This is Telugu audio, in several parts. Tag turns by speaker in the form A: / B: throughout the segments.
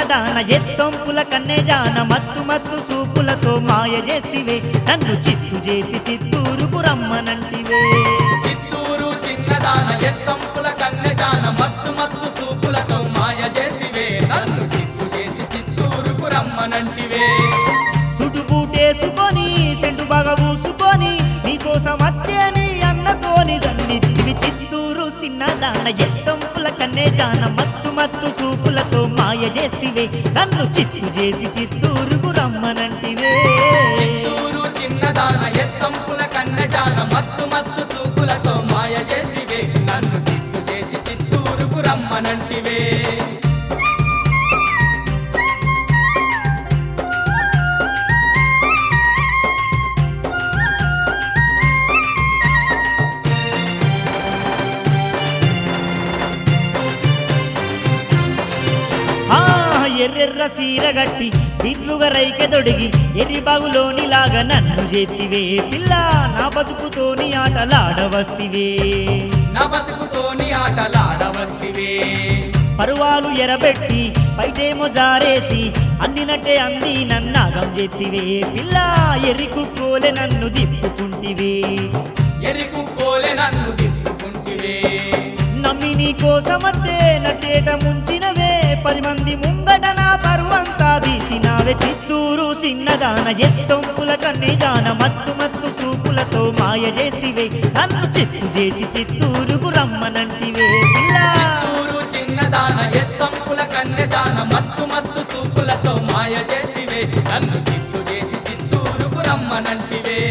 A: చిన్నదాన ఎత్తొంపుల కన్నెజాన మత్తు మత్తు సూపులతో మాయ చేసివే నన్ను చిత్తు చేసి చిత్తూరుకు రమ్మనంటివే
B: చిత్తూరు చిన్నదాన ఎత్తంపుల కన్నెజాన మత్తు మత్తు సూపులతో మాయ చేతివే నన్ను చిత్తు చేసి చిత్తూరుకు రమ్మనంటివే
A: సుడుబూటేసుకొని సెంటు బాగా పూసుకొని నీకోసం అత్తేని అన్నతోని దన్నిత్తివి చిత్తూరు చిన్నదాన ఎత్తొంపుల కన్నెజాన మత్తు మత్తు సూపులతో మాయ చేసివే నన్ను చిత్తు చేసి చిత్తూరుకు రమ్మనంటివే
B: చిత్తూరు చిన్నదాన ఎత్తంపుల కన్నెజాన మత్తు మత్తు సూపులతో మాయ చేతివే నన్ను చిత్తు చేసి చిత్తూరుకు రమ్మనంటివే
A: ఆ ఎర్రెర్ర సీరగట్టి బిర్రుగా రైకె దొడిగి ఎర్రి బాగులోని లాగా నన్ను చేతివే పిల్ల నా బతుకుతోని ఆటలాడవస్తివే
B: నా బతుకుతోని ఆటలాడవస్తివే
A: పరువాలు ఎరబెట్టి బయటేమో జారేసి అందినట్టే అంది నన్నాగం చేతివే పిల్ల ఎర్రి కుక్కోలే నన్ను దిప్పుకుంటివే
B: ఎరికు కోలె నన్ను దిప్పుకుంటివే
A: నమ్మి నీ కోసమత్తే నటేట ముంచినవే పది మంది ముంగట నా పరువంతా తీసినావే చిత్తూరు చిన్నదాన ఎత్తొంపుల కన్నెజాన మత్తు మత్తు సూపులతో మాయ చేసివే నన్ను చిత్తు చేసి చిత్తూరుకు రమ్మనంటివే పిల్లా
B: చిత్తూరు చిన్నదాన ఎత్తంపుల కన్నెజాన మత్తు మత్తు సూపులతో మాయ చేతివే నన్ను చిత్తు చేసి చిత్తూరుకు రమ్మనంటివే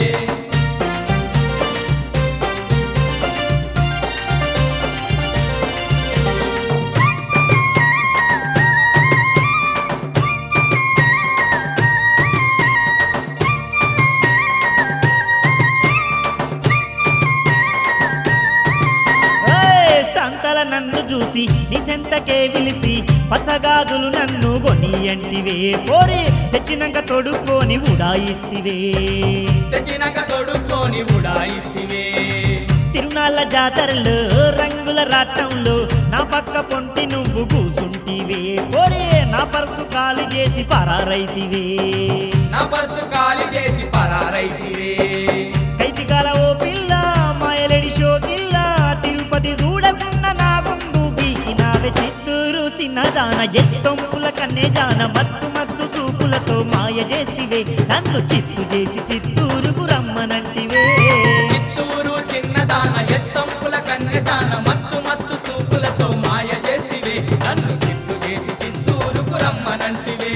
A: ఏయ్, సంతల నన్ను చూసి నిసెంతకే పిలిచి పచ్చగాజులు నన్ను కొని అంటివే పోరే తెచ్చినాక తొడుక్కొని ఉడాయిస్తివే
B: తెచ్చినాక తొడుక్కొని ఉడాయిస్తివే
A: తిరునాళ్ళ జాతరలో రంగుల రాటంలో నా పక్క పొంటి నువ్వు కూసుంటివే పోరే నా పర్సు ఖాళీ చేసి పరారైతివే
B: నా పర్సు ఖాళీ చేసి పరారైతివే
A: కైతికాల ఓ పిల్ల మాయలడి షోకిల్ల తిరుపతి చూడకుండా నా గుండు గీకినావే చిత్తూరు సిన్నదాన ఎత్తొంపుల కన్నెజాన మత్తు మత్తు సూపులతో మాయ చేసివే నన్ను చిత్తు చేసి చిత్తూరుకు రమ్మనంటివే
B: చిత్తూరు చిన్నదాన ఎత్తంపుల కన్యజాన మత్తు మత్తు సూపులతో మాయ చేతివే నన్ను చిత్తు చేసి చిత్తూరుకు రమ్మనంటివే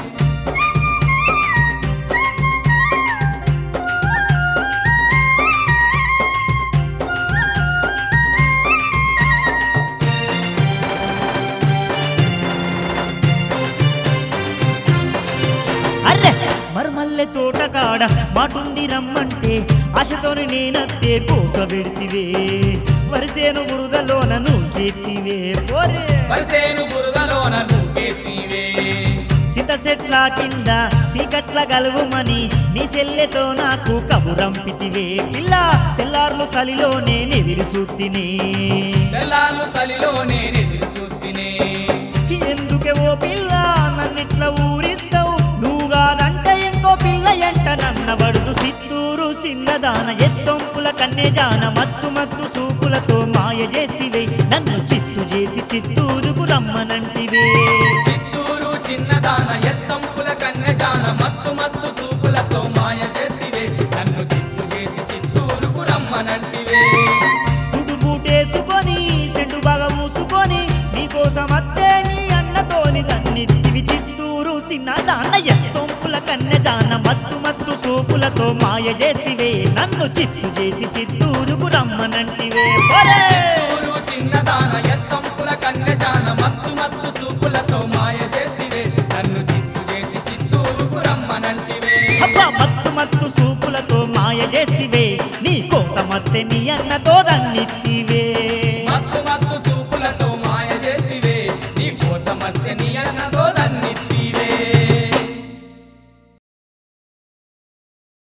A: అర్రె మరుమల్లె తోట కాడ మాటుంది రమ్మంటే ఆశతోని నేనత్తే కోక పెడితివే వరిసేను బురదలోన నువ్వెత్తివే పోరే
B: వరిసేను బురదలోన నువ్వెత్తివే
A: సిత సెట్ల కింద సీకట్ల గలువుమని నీ సెల్లెతో నాకు కబురంపితివే పిల్ల తెల్లార్లు చలిలోనే నెదిరి సూత్తినే
B: తెల్లార్లు సలిలో నేనెదురు చూస్తినే
A: ఎందుకే ఓ పిల్ల నన్నిట్లా ఊరిస్తావు నువ్వు కాదంటే ఇంకో పిల్ల ఎంట నన్న వడుదు సిత్తూరు సిన్నదాన ఎత్తొంపుల కన్నెజాన మత్తు మత్తు సూపులతో మాయ చేసివే నన్ను చిత్తు చేసి చిత్తూరుకు రమ్మనంటివే
B: చిత్తూరు చిన్నదాన ఎత్తంపుల కన్యజాన మత్తు మత్తు సూపులతో మాయ చేతివే నన్ను చిత్తు చేసి చిత్తూరుకు రమ్మనంటివే
A: సుడుబూటేసుకొని సెంటు బాగా మూసుకొని నీకోసం అత్తే నీ అన్నతోని దన్నిత్తివి చిత్తూరు సిన్న దాన్న ఎత్తొంపుల కన్నెజాన మత్తు మత్తు సూపులతో మాయ చేసివే నన్ను చిత్తు చేసి చిత్తూరుకు రమ్మనంటివే ఒరే!
B: చిత్తూరు చిన్నదాన ఎత్తంపుల కన్యజాన మత్తు మత్తు సూపులతో మాయ చేతివే నన్ను చిత్తు చేసి చిత్తూరుకు రమ్మనంటివే
A: అబ్బా మత్తు మత్తు సూపులతో మాయ చేసివే నీ కోసమత్తే నీ అన్నతో దన్నిత్తివే
B: మత్తు మత్తు సూపులతో మాయ చేతివే నీ కోసమస్తే నీ అన్నదో